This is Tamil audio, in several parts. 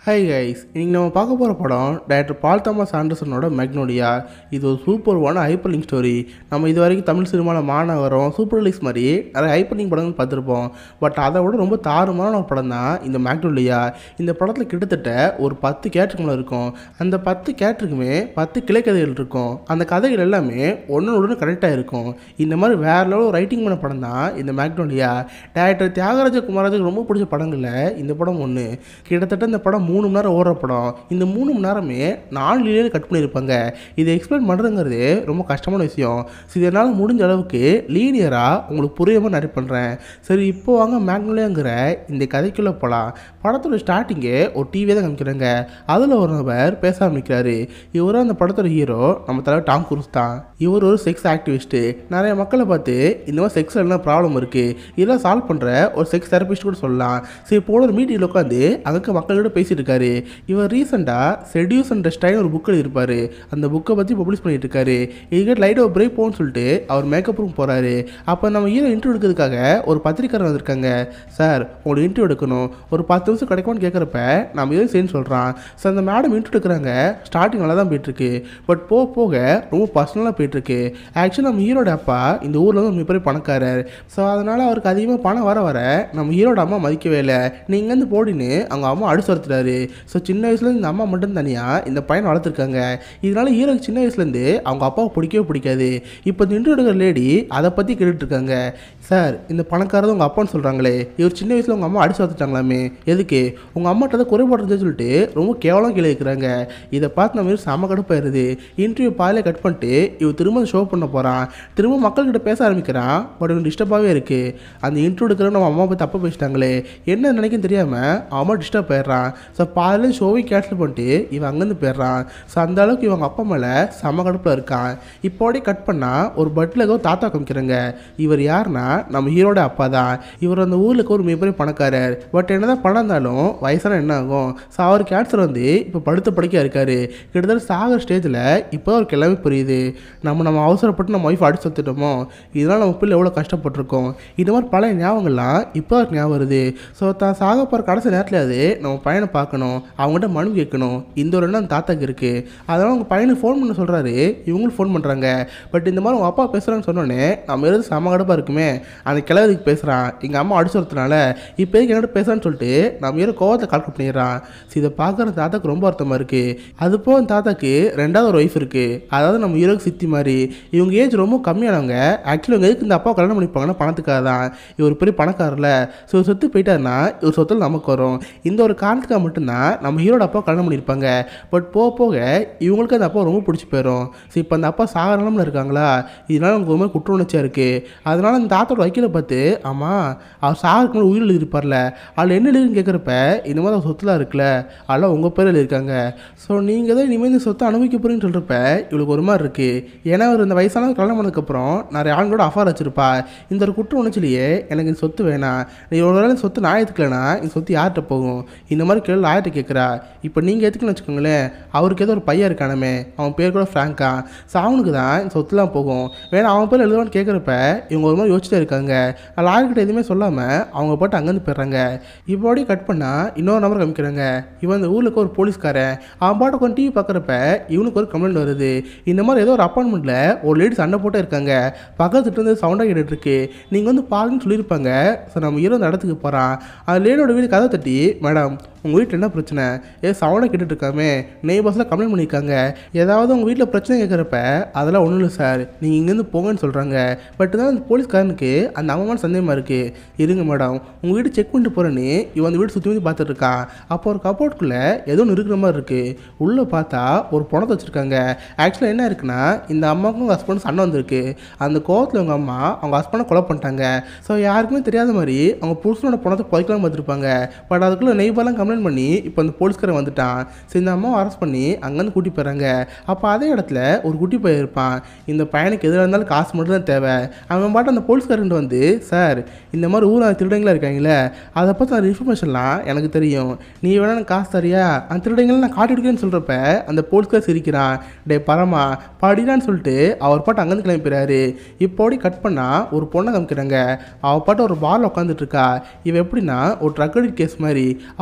ஹை கைஸ் இன்னைக்கு நம்ம பார்க்க போகிற படம் டைரக்டர் பால் தாமஸ் ஆண்டர்சனோட மெக்னோலியா இது ஒரு சூப்பர்வான ஹைப்பர் லிங்க் ஸ்டோரி நம்ம இது வரைக்கும் தமிழ் சினிமாவில் மாநகரம் சூப்பர் லிங்க்ஸ் மாதிரி நிறைய ஹைப்பர் லிங்க் படங்கள் பார்த்துருப்போம் பட் அதை விட ரொம்ப தாறுமாறான ஒரு படம் தான் இந்த மேக்னோலியா இந்த படத்தில் கிட்டத்தட்ட ஒரு பத்து கேரக்டருக்கு மேலே இருக்கும் அந்த பத்து கேரக்டருக்குமே பத்து கிளைக்கதைகள் இருக்கும் அந்த கதைகள் எல்லாமே ஒன்று ஒன்று கரெக்டாக இருக்கும் இந்த மாதிரி வேற லெவல் ரைட்டிங் பண்ண படம் தான் இந்த மேக்னோலியா டேரக்டர் தியாகராஜ குமாராஜுக்கு ரொம்ப பிடிச்ச படங்களில் இந்த படம் ஒன்று கிட்டத்தட்ட இந்த படம் மூணு மணி நேரம் ஓடுற படம் இந்த மூணு மணி நேரமே நாலு லீனியர் கட் பண்ணியிருப்பாங்க இதை எக்ஸ்பிளைன் பண்ணுறதுங்கிறது ரொம்ப கஷ்டமான விஷயம் ஸோ இதனால் முடிஞ்ச அளவுக்கு லீனியராக உங்களுக்கு புரியாமல் நிறைய பண்ணுறேன் சரி இப்போ வாங்க மேக்னோலியாங்கிற இந்த கதைக்குள்ளே போகலாம் படத்தோட ஸ்டார்டிங்கே ஒரு டிவியை தான் காமிக்கிறாங்க அதில் ஒரு நபர் பேச ஆரம்பிக்கிறாரு இவரும் அந்த படத்தோட ஹீரோ நம்ம தலைவர் டாம் குரூஸ் தான் இவர் ஒரு செக்ஸ் ஆக்டிவிஸ்ட்டு நிறைய மக்களை பார்த்து இந்த மாதிரி செக்ஸில் என்ன ப்ராப்ளம் இருக்குது இதெல்லாம் சால்வ் பண்ணுற ஒரு செக்ஸ் தெரபிஸ்ட் கூட சொல்லலாம் சரி இப்போ ஒரு மீட்டிங்கில் உட்காந்து அங்கே மக்கள்கிட்ட பேசிட்டு இருக்காரு இவர் ரீசெண்டாக செடியூஸ் அண்ட் ரெஸ்டாயின் ஒரு புக் எழுதியிருப்பாரு அந்த புக்கை பற்றி பப்ளிஷ் பண்ணிட்டு இருக்காரு இதுக்கு லைட்டாக பிரேக் போகணும்னு சொல்லிட்டு அவர் மேக்கப் ரூம் போகிறாரு அப்போ நம்ம ஹீரோ இன்டர்வியூ எடுக்கிறதுக்காக ஒரு பத்திரிக்காரர் வந்திருக்காங்க சார் உங்களுக்கு இன்டர்வியூ எடுக்கணும் ஒரு பத்து நிமிஷம் கிடைக்குமான்னு கேட்குறப்ப நம்ம எதுவும் சரின்னு சொல்கிறான் ஸோ அந்த மேடம் இன்டர்வியூ எடுக்கிறாங்க ஸ்டார்டிங் நல்லா தான் போயிட்டுருக்கு பட் போக போக ரொம்ப பர்சனலாக போயிட்டுருக்கு ஆக்சுவலி நம்ம ஹீரோட அப்பா இந்த ஊரில் வந்து ஒரு மிகப்பெரிய பணக்காரர் ஸோ அதனால் அவருக்கு அதிகமாக பணம் வர வர நம்ம ஹீரோட அம்மா மதிக்கவே இல்லை நீ இங்கேருந்து போடின்னு அவங்க அம்மா அடிச்சு வளர்த்துறாரு ஸோ சின்ன வயசுலேருந்து இந்த அம்மா மட்டும் தனியாக இந்த பையனை வளர்த்துருக்காங்க இதனால ஹீரோக்கு சின்ன வயசுலேருந்து அவங்க அப்பாவை பிடிக்கவே பிடிக்காது இப்போ இந்த இன்டர்வியூ எடுக்கிற லேடி அதை பற்றி கேட்டுட்டு இருக்காங்க சார் இந்த பணக்காரது உங்கள் அப்பான்னு சொல்கிறாங்களே இவர் சின்ன வயசில் உங்கள் அம்மா அடிச்சு வளர்த்துட்டாங்களாமே எதுக்கு உங்கள் அம்மாட்ட தான் குறைபாடுறதுன்னு சொல்லிட்டு ரொம்ப கேவலம் கீழே இருக்கிறாங்க இதை பார்த்து நம்ம ஹீரோ செம கடுப்பாயிருது இன்டர்வியூ பாதியில கட் பண்ணிட்டு இவர் திரும்ப ஷோ பண்ண போகிறான் திரும்ப மக்கள்கிட்ட பேச ஆரம்பிக்கிறான் பட் இவன் டிஸ்டர்பாகவே இருக்குது அந்த இன்டர்வியூ எடுக்கிற நம்ம அம்மா பற்றி தப்பாக பேசிட்டாங்களே என்ன நினைக்கும் தெரியாமல் அவன் டிஸ்டர்ப் போயிடுறான் ஸோ பாதியில் ஷோவை கேன்சல் பண்ணிட்டு இவன் அங்கேருந்து போயிடுறான் ஸோ அந்த அளவுக்கு இவங்க அப்பா மேலே செம கடுப்பில் இருக்கான் இப்போடே கட் பண்ணால் ஒரு பட்டில் ஏதோ தாத்தா காமிக்கிறாங்க இவர் யாருன்னா நம்ம ஹீரோட அப்பா தான் இவர் அந்த ஊரில் இருக்க ஒரு மிகப்பெரிய பணக்காரர் பட் என்னதான் பணம் இருந்தாலும் வயசான என்ன ஆகும் ஸோ அவர் கேன்சர் வந்து இப்போ படுத்த படுக்கையாக இருக்காரு கிட்டத்தட்ட சாகிற ஸ்டேஜில் இப்போ அவருக்கு எல்லாமே புரியுது நம்ம நம்ம அவசரப்பட்டு நம்ம ஒய்ஃப் அடிச்சு வத்துட்டோமோ இதனால் நம்ம பிள்ளை எவ்வளோ கஷ்டப்பட்டிருக்கோம் இது மாதிரி பழைய ஞாபகங்கள்லாம் இப்போ அவருக்கு ஞாபகம் வருது ஸோ தான் சாக போகிற கடைசி நேரத்தில் அது நம்ம பையனை பார்க்கணும் அவங்ககிட்ட மனு கேட்கணும் இந்த ஒரு எண்ணம் அந்த தாத்தாக்கு இருக்குது அதனால் அவங்க பையனுக்கு ஃபோன் பண்ண சொல்கிறாரு இவங்களும் ஃபோன் பண்ணுறாங்க பட் இந்த மாதிரி உங்கள் அப்பா பேசுகிறான்னு சொன்னோன்னே நம்ம இருந்து சமகடப்பாக இருக்குமே அந்த கிழவருக்கு பேசுகிறான் எங்கள் அம்மா அடிச்சு வரதுனால இப்போ எதுக்கு என்கிட்ட பேசுறான்னு சொல்லிட்டு நம்ம ஏதோ கோவத்தை கால்குலேட் பண்ணிடுறான் ஸோ இதை பார்க்குற தாத்தாக்கு ரொம்ப அர்த்தமாக இருக்குது அது போக அந்த தாத்தாக்கு ரெண்டாவது ஒரு ஒய்ஃப் இருக்குது அதாவது நம்ம ஹீரோக்கு சித்தி மாதிரி இவங்க ஏஜ் ரொம்ப கம்மியானவங்க ஆக்சுவலி இவங்க எதுக்கு இந்த அப்பா கல்யாணம் பண்ணிப்பாங்கன்னா பணத்துக்காக தான் இவர் பெரிய பணக்காரர்ல ஸோ இவர் சொத்து போயிட்டாருன்னா இவர் சொத்தில் நமக்கு வரும் இந்த ஒரு காரணத்துக்காக மட்டும்தான் நம்ம ஹீரோட அப்பா கல்யாணம் பண்ணியிருப்பாங்க பட் போக போக இவங்களுக்கு அந்த அப்பா ரொம்ப பிடிச்சி போயிடும் ஸோ இப்போ அந்த அப்பா சாகர நிலமில் இருக்காங்களா இதனால அவங்க ரொம்ப குற்ற உணர்ச்சியாக இருக்குது அதனால அந்த தாத்தோட வக்கீலை பார்த்து ஆமாம் அவர் சாகருக்கு முன்னாடி உயிர் எழுதியிருப்பார்ல அதில் என்ன எழுதுன்னு கேட்குறப்ப இந்த மாதிரி அவர் சொத்துலாம் இருக்குல்ல அதெல்லாம் உங்கள் பேர் எழுதியிருக்காங்க ஸோ நீங்கள் தான் இனிமேல் இந்த சொத்தை அனுபவிக்க போறீங்கன்னு சொல்கிறப்ப இவளுக்கு ஒரு மாதிரி இருக்குது ஏன்னா அவர் இந்த வயசானவர் கல்யாணம் பண்ணதுக்கப்புறம் நிறைய ஆண்களோட அஃபார் வச்சிருப்பா இந்த ஒரு குற்ற உணர்ச்சிலேயே எனக்கு இந்த சொத்து வேணாம் நீ ஒரு வேளை இந்த சொத்து நான் எடுத்துக்கலனா இந்த சொத்து யார்கிட்ட போகும் இந்த மாதிரி கேள்வி ஆயிட்ட கேட்குறா இப்போ நீங்கள் எடுத்துக்கணும்னு வச்சுக்கோங்களேன் அவருக்கு ஏதோ ஒரு பையன் இருக்கானமே அவன் பேர் கூட ஃப்ராங்கா ஸோ அவனுக்கு தான் இந்த சொத்துலாம் போகும் வேணா அவன் பேர் எழுதுவான்னு கேட்குறப்ப இவங்க ஒரு மாதிரி யோசிச்சுட்டே இருக்காங்க லாயர்கிட்ட எதுவுமே சொல்லாமல் அவங்க போட்டு அங்கேருந்து போயிடுறாங்க இப்போடி கட் பண்ணால் இன்னொரு நம்பர் காமிக்கிறாங்க இவன் இந்த ஊரில் இருக்க ஒரு போலீஸ்காரன் அவன் பாட்டு கொஞ்சம் டிவி பார்க்குறப்ப இவனுக்கு ஒரு கம்ப்ளைண்ட் வருது இந்த மாதிரி ஏதோ ஒரு அப்பார்ட்மெண்ட்டில் ஒரு லேடி சண்டை போட்டே இருக்காங்க பக்கத்துட்டு இருந்து சவுண்டாக கேட்டுட்டு இருக்கு நீங்கள் வந்து பாருன்னு சொல்லியிருப்பாங்க ஸோ நம்ம ஹீரோ அந்த இடத்துக்கு போகிறான் அந்த லேடியோட வீடு கதை தட்டி மேடம் உங்கள் வீட்டில் என்ன பிரச்சனை ஏ சவுண்டாக கேட்டுட்டு இருக்காமே நெய்பர்ஸில் கம்ப்ளைண்ட் பண்ணியிருக்காங்க ஏதாவது உங்கள் வீட்டில் பிரச்சனை கேட்குறப்ப அதெல்லாம் ஒன்றும் இல்லை சார் நீங்கள் இங்கேருந்து போங்கன்னு சொல்கிறாங்க பட் தான் அந்த போலீஸ்காரனுக்கு அந்த அம்மாவான சந்தேகமாக இருக்குது இருங்க மேடம் உங்கள் வீடு செக் பண்ணிட்டு போகிறேன்னு இவன் அந்த வீடு சுற்றி வந்து பார்த்துட்டு இருக்கான் அப்போ ஒரு கப்போர்ட்டுக்குள்ளே ஏதோ ஒன்று இருக்கிற மாதிரி இருக்குது உள்ளே பார்த்தா ஒரு பணத்தை வச்சுருக்காங்க ஆக்சுவலாக என்ன இருக்குன்னா இந்த அம்மாவுக்கும் உங்கள் ஹஸ்பண்ட் சண்டை வந்திருக்கு அந்த கோவத்தில் உங்கள் அம்மா அவங்க ஹஸ்பண்டை கொலை பண்ணிட்டாங்க ஸோ யாருக்குமே தெரியாத மாதிரி அவங்க புருஷனோட பணத்தை புதைக்கலாம் பார்த்துருப்பாங்க பட் அதுக்குள்ளே நெய்பர்லாம் கம்ப்ளைண்ட் பண்ணி இப்போ அந்த போலீஸ்காரன் வந்துட்டான் சரி இந்த அம்மாவை அரெஸ்ட் பண்ணி அங்கேருந்து கூட்டி போயிடுறாங்க அப்போ அதே இடத்துல ஒரு குட்டி பையன் இருப்பான் இந்த பையனுக்கு எதிராக இருந்தாலும் காசு மட்டும் தான் தேவை அவன் பாட்டு அந்த போலீஸ்காரன் வந்து சார் இந்த மாதிரி ஊரில் திருடங்களா இருக்காங்களே அதை பற்றி அந்த இன்ஃபர்மேஷன்லாம் எனக்கு தெரியும் நீ வேணா எனக்கு காசு தரியா அந்த திருடங்களை நான் காட்டி எடுக்கிறேன்னு சொல்கிறப்ப அந்த போலீஸ்கார் சிரிக்கிறான் டே பரமா படிடான்னு சொல்லிட்டு அவர் பாட்டு அங்கேருந்து கிளம்பிடுறாரு இப்போடி கட் பண்ணால் ஒரு பொண்ணை காமிக்கிறாங்க அவள் பாட்டு ஒரு பாரில் உட்காந்துட்டு இருக்கா இவன் எப்படின்னா ஒரு ட்ரக் அடிட் கேஸ் மாதிரி அவள் பாட்டு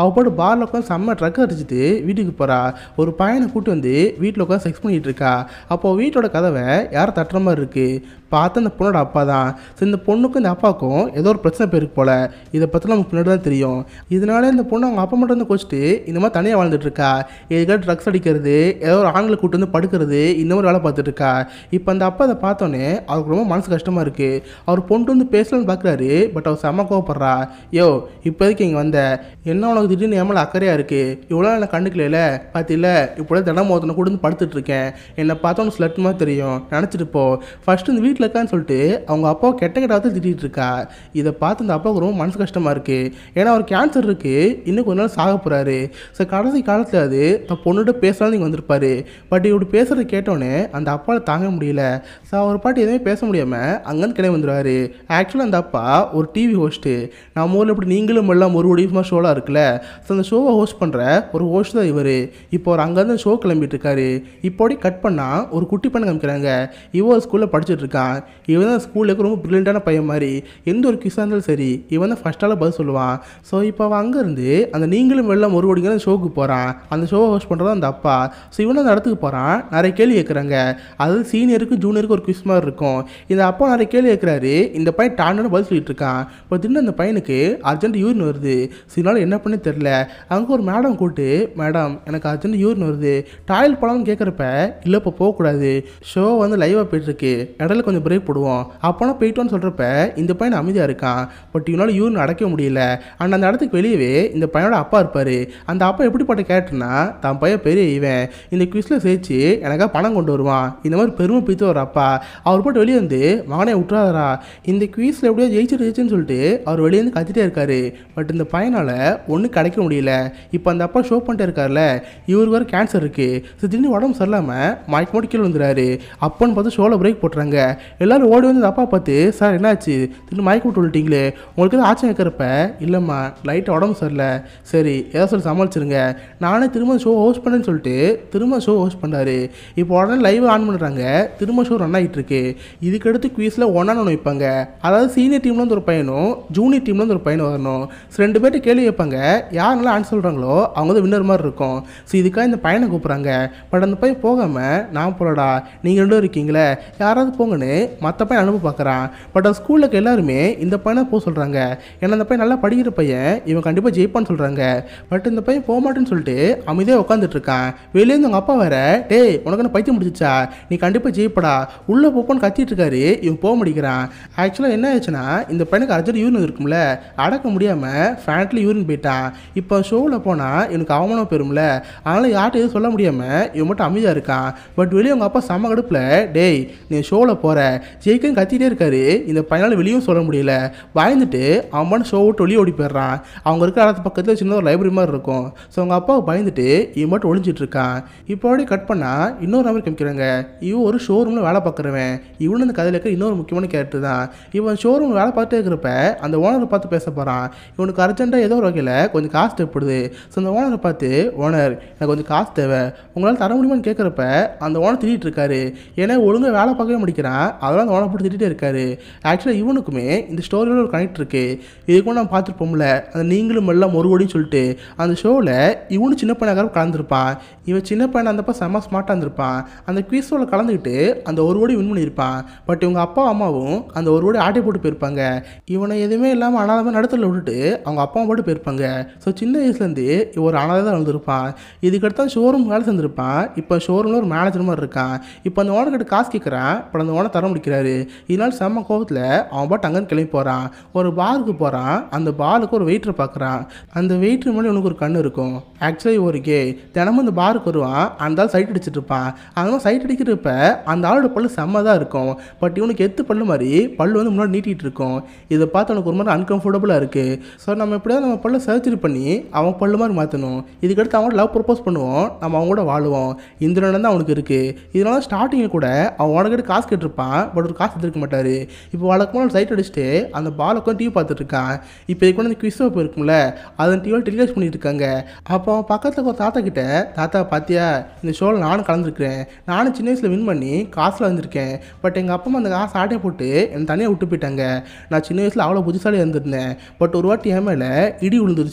பாரில் உட்காந்து செம்ம ட்ரக் அடிச்சுட்டு வீட்டுக்கு போகிறா ஒரு பையனை கூட்டு வந்து வீட்டில் உட்காந்து செக்ஸ் பண்ணிட்டு இருக்கா அப்போது வீட்டோட கதவை யாரும் தட்டுற மாதிரி இருக்குது பார்த்து அந்த பொண்ணோட அப்பா தான் சரி இந்த பொண்ணுக்கும் இந்த அப்பாவுக்கும் ஏதோ ஒரு பிரச்சனை போயிருக்கு போல இதை பற்றி நமக்கு பின்னாடி தான் தெரியும் இதனால இந்த பொண்ணு அவங்க அப்பா மட்டும் வந்து கொச்சிட்டு இந்த மாதிரி தனியாக வாழ்ந்துட்டு இருக்கா எதுக்காக ட்ரக்ஸ் அடிக்கிறது ஏதோ ஒரு ஆண்களை கூட்டு வந்து படுக்கிறது இந்த மாதிரி வேலை பார்த்துட்டு இருக்கா இப்போ அந்த அப்பா அதை பார்த்தோன்னே அவருக்கு ரொம்ப மனசு கஷ்டமாக இருக்குது அவர் பொண்ணு வந்து பேசலான்னு பார்க்குறாரு பட் அவர் செம்ம கோவப்படுறா யோ இப்போதைக்கு இங்கே வந்த என்ன உனக்கு திடீர்னு ஏமல அக்கறையாக இருக்குது இவ்வளோ நான் கண்டுக்கல பார்த்தில இப்போ தினம் ஒருத்தனை கூட வந்து படுத்துட்டு இருக்கேன் என்னை பார்த்தோன்னு ஸ்லட் மாதிரி தெரியும் நினச்சிட்டு போ ஃபர்ஸ்ட் இந்த வீட்டில் இருக்கான்னு சொல்லிட்டு அவங்க அப்பா கெட்ட கெட்ட வார்த்தை திட்டிகிட்டு இருக்கா இதை பார்த்து அந்த அப்பாவுக்கு ரொம்ப மனசு கஷ்டமாக இருக்குது ஏன்னா அவர் கேன்சர் இருக்குது இன்னும் கொஞ்ச நாள் சாக போகிறாரு ஸோ கடைசி காலத்தில் அது தன் பொண்ணுகிட்ட பேசலாம் நீங்கள் வந்திருப்பாரு பட் இப்படி பேசுறது கேட்டோன்னே அந்த அப்பாவில் தாங்க முடியல ஸோ அவர் பாட்டு எதுவுமே பேச முடியாமல் அங்கேருந்து கிளம்பி வந்துடுவார் ஆக்சுவலாக அந்த அப்பா ஒரு டிவி ஹோஸ்ட்டு நம்ம ஊரில் இப்படி நீங்களும் எல்லாம் ஒரு ஒடிமா ஷோலாம் இருக்குல்ல ஸோ அந்த ஷோவை ஹோஸ்ட் பண்ணுற ஒரு ஹோஸ்ட் தான் இவர் இப்போ அவர் அங்கேருந்து ஷோ கிளம்பிட்டு இருக்காரு இப்போடி கட் பண்ணால் ஒரு குட்டி பண்ண காமிக்கிறாங்க இவன் ஒரு ஸ்கூலில் படிச்சுட்டு இருக்கான் இவன் தான் ஸ்கூலுக்கு ரொம்ப ப்ரில்லியண்டான பையன் மாதிரி எந்த ஒரு கிஸ்ஸாக இருந்தாலும் சரி இவன் தான் ஃபஸ்ட்டால் பதில் சொல்லுவான் ஸோ இப்போ அவன் அங்கேருந்து அந்த நீங்களும் வெள்ளம் ஒரு ஓடிங்கிற ஷோவுக்கு போகிறான் அந்த ஷோவை ஹோஸ்ட் பண்ணுறது அந்த அப்பா ஸோ இவன் அந்த இடத்துக்கு போகிறான் நிறைய கேள்வி கேட்குறாங்க அதாவது சீனியருக்கு ஜூனியருக்கு ஒரு குவிஸ் மாதிரி இருக்கும் இந்த அப்பா நிறைய கேள்வி கேட்குறாரு இந்த பையன் டான்னு பதில் சொல்லிட்டு இருக்கான் இப்போ திடீர்னு அந்த பையனுக்கு அர்ஜென்ட் யூரின் வருது சினால என்ன பண்ணி தெரில அங்கே ஒரு மேடம் கூப்பிட்டு மேடம் எனக்கு அர்ஜென்ட் யூரின் வருது டாய்லெட் போகலாம்னு கேட்குறப்ப இல்லை இப்போ போகக்கூடாது ஷோ வந்து லைவாக போயிட்டுருக்கு இடையில கொஞ்சம் பிரேக் போடுவோம் அப்போனா போயிட்டோன்னு சொல்கிறப்ப இந்த பையன் அமைதியாக இருக்கான் பட் இவனால் யூரின் அடைக்க முடியல அண்ட் அந்த இடத்துக்கு வெளியவே இந்த பையனோட அப்பா இருப்பார் அந்த அப்பா எப்படிப்பட்ட கேரக்டர்னா தான் பையன் பெரிய இவன் இந்த குவிஸில் சேர்த்து எனக்காக பணம் கொண்டு வருவான் இந்த மாதிரி பெருமை பிடித்த ஒரு அப்பா அவர் போட்டு வெளியே வந்து மகனை விட்டுறாதரா இந்த குவிஸில் எப்படியோ ஜெயிச்சிட்டு ஜெயிச்சுன்னு சொல்லிட்டு அவர் வெளியே வந்து கத்திட்டே இருக்காரு பட் இந்த பையனால் ஒன்றும் கிடைக்க முடியல இப்போ அந்த அப்பா ஷோ பண்ணிட்டே இருக்கார்ல இவருக்கு வேறு கேன்சர் இருக்குது ஸோ திடீர்னு உடம்பு சரியில்லாமல் மயக்க மாட்டி கீழே வந்துடுறாரு அப்போன்னு பார்த்து ஷோவில் பிரேக் போட்டுறாங்க எல்லாரும் ஓடி வந்து அந்த அப்பா பார்த்து சார் என்னாச்சு திடீர்னு மயக்க விட்டு விட்டீங்களே உங்களுக்கு எதாவது ஆச்சரியம் வைக்கிறப்ப இல்லைம்மா லைட்டாக உடம்பு சரியில்லை சரி ஏதோ சொல்லி சமாளிச்சிருங்க நானே திரும்ப ஷோ ஹோஸ்ட் பண்ணேன்னு சொல்லிட்டு திரும்ப ஷோ ஹோஸ்ட் பண்ணாரு இப்போ உடனே லைவ் ஆன் பண்ணுறாங்க திரும்ப ஷோ ரன் ஆகிட்டு இருக்கு இதுக்கடுத்து குவீஸில் ஒன்னான ஒன்று வைப்பாங்க அதாவது சீனியர் டீம்லேருந்து ஒரு பையனும் ஜூனியர் டீம்லேருந்து ஒரு பையனும் வரணும் ஸோ ரெண்டு பேர்ட்டு கேள்வி வைப்பாங்க யார் நல்லா ஆன்சர் சொல்கிறாங்களோ அவங்க வந்து வின்னர் மாதிரி இருக்கும் ஸோ இதுக்காக இந்த பையனை கூப்பிட்றாங்க பட் அந்த பையன் போகாமல் நான் போலடா நீங்கள் ரெண்டும் இருக்கீங்களே யாராவது போங்கன்னு மற்ற பையன் அனுப்ப பார்க்குறான் பட் அந்த ஸ்கூலில் இருக்க எல்லாருமே இந்த பையனை போக சொல்கிறாங்க ஏன்னா அந்த பையன் நல்லா படிக்கிற பையன் இவன் கண்டிப்பாக ஜெயிப்பான்னு சொல்கிறாங்க பட் இந்த பையன் போக மாட்டேன்னு சொல்லிட்டு அமைதியாக உட்காந்துட்டு இருக்கான் வெளியேருந்து அவங்க அப்பா வேற டேய் உனக்கு என்ன பைத்தியம் முடிச்சிச்சா நீ கண்டிப்பாக ஜெயிப்படா உள்ளே போப்போன்னு கத்திட்டு இருக்காரு இவன் போக முடிக்கிறான் ஆக்சுவலாக என்ன ஆச்சுன்னா இந்த பையனுக்கு அர்ஜென்ட் யூரின் இருக்கும்ல அடக்க முடியாமல் ஃபேண்ட்ல யூரின் போயிட்டான் இப்போ ஷோவில் போனால் எனக்கு அவமானம் பெறும்ல அதனால் யார்கிட்ட எதுவும் சொல்ல முடியாமல் இவன் மட்டும் அமைதியாக இருக்கான் பட் வெளியே அவங்க அப்பா செம்ம கடுப்பில் டேய் நீ ஷோவில் போகிற ஜெயிக்கன்னு கத்திட்டே இருக்காரு இந்த பையனால் வெளியும் சொல்ல முடியல பயந்துட்டு அவன் மட்டும் ஷோ விட்டு வெளியே ஓடி போயிடுறான் அவங்க இருக்கிற இடத்து பக்கத்தில் சின்ன ஒரு லைப்ரரி மாதிரி இருக்கும் ஸோ அவங்க அப்பாவை பயந்துட்டு இவன் மட்டும் ஒளிஞ்சிட்டு இருக்கான் இப்போ அப்படியே கட் பண்ணால் இன்னொரு நம்பர் காமிக்கிறாங்க இவன் ஒரு ஷோரூமில் வேலை பார்க்குறவன் இவனு இந்த கதையில் இருக்கிற இன்னொரு முக்கியமான கேரக்டர் தான் இவன் ஷோரூமில் வேலை பார்த்துட்டே இருக்கிறப்ப அந்த ஓனரை பார்த்து பேச போகிறான் இவனுக்கு அர்ஜென்ட்டாக ஏதோ ஒரு வகையில் கொஞ்சம் காசு தேவைப்படுது ஸோ அந்த ஓனரை பார்த்து ஓனர் எனக்கு கொஞ்சம் காசு தேவை உங்களால் தர முடியுமான்னு கேட்குறப்ப அந்த ஓனர் திட்டிகிட்டு இருக்காரு ஏன்னா ஒழுங்காக வேலை பார்க்கவே முடிக்கிறான் அதெல்லாம் அந்த ஓனர் போட்டு திட்டிகிட்டே இருக்காரு ஆக்சுவலாக இவனுக்குமே இந்த ஸ்டோரியோட ஒரு கனெக்ட் இருக்கு இதுக்கும் நான் பார்த்துருப்போம்ல அந்த நீங்களும் எல்லாம் ஒரு கோடின்னு சொல்லிட்டு அந்த ஷோவில் இவனு சின்ன பையனாக கலந்துருப்பான் இவன் சின்ன பையன் அந்தப்போ செம்ம ஸ்மார்ட்டாக இருந்திருப்பான் அந்த குவிஸோட கலந்துக்கிட்டு அந்த ஒரு கோடி வின் பண்ணியிருப்பான் பட் இவங்க அப்பா அம்மாவும் அந்த ஒரு கோடி ஆட்டை போட்டு போயிருப்பாங்க இவனை எதுவுமே இல்லாமல் அனாதமாக நடத்துல விட்டுட்டு அவங்க அப்பா அம்மா போட்டு போயிருப்பாங்க ஸோ சின்ன வயசுலேருந்து இவன் ஒரு அனாதை தான் வளர்ந்துருப்பான் இதுக்கடுத்து ஷோரூம் வேலை செஞ்சிருப்பான் இப்போ ஷோரூமில் ஒரு மேனேஜர் மாதிரி இருக்கான் இப்போ அந்த ஓனர்கிட்ட காசு கேட்குறான் இப்போ அந்த ஓனர் தர முடிக்கிறாரு இதனால செம்ம கோவத்தில் அவன் பாட்டு அங்கேருந்து கிளம்பி போகிறான் ஒரு பாருக்கு போகிறான் அந்த பாருக்கு ஒரு வெயிட்டரை பார்க்குறான் அந்த வெயிட்டர் மேலே உனக்கு ஒரு கண்ணு இருக்கும் ஆக்சுவலி ஒரு கே தினமும் இந்த பாருக்கு வருவான் அந்த ஆள் சைட் அடிச்சிட்டு இருப்பான் அதனால சைட் அடிக்கிறப்ப அந்த ஆளோட பல்லு செம்ம தான் இருக்கும் பட் இவனுக்கு எத்து பல்லு மாதிரி பல்லு வந்து முன்னாடி நீட்டிகிட்டு இருக்கும் இதை பார்த்து அவனுக்கு ஒரு மாதிரி அன்கம்ஃபர்டபுளாக இருக்குது ஸோ நம்ம எப்படியாவது நம்ம பல்ல சர்ஜரி பண்ணி அவன் பல்லு மாதிரி மாற்றணும் இதுக்கடுத்து அவன் லவ் ப்ரப்போஸ் பண்ணுவோம் நம்ம அவங்க கூட வாழுவோம் இந்த நிலம் தான் அவனுக்கு இருக்குது இதனால ஸ்டார்டிங்கில் கூட அவன் உனக்கிட்ட காசு கேட்டிருப்பான் பட் ஒரு காசு எடுத்துருக்க மாட்டார் இப்போ வழக்கமாக சைட் அடிச்சுட்டு அந்த பால் உட்காந்து டிவி பார்த்துட்டு இருக்கான் இப்போ இதுக்கு வந்து குவிஸ் இருக்கும்ல அதை டிவியில் டெலிகாஸ்ட் பண்ணிட்டு இருக்காங்க அப்போ அவன் பக்கத்தில் ஒரு தாத்தா கிட்ட தாத்தா பாத்தியா இந்த ஷோவில் நானும் கலந்துருக்கிறேன் நானும் சின்ன வயசில் வின் பண்ணி காசில் வந்திருக்கேன் பட் எங்கள் அப்பா அம்மா அந்த காசு ஆட்டையை போட்டு என்னை தனியாக விட்டு போயிட்டாங்க நான் சின்ன வயசில் அவ்வளோ புத்திசாலியாக இருந்திருந்தேன் பட் ஒரு வாட்டி என் மேலே இடி விழுந்துருச்சு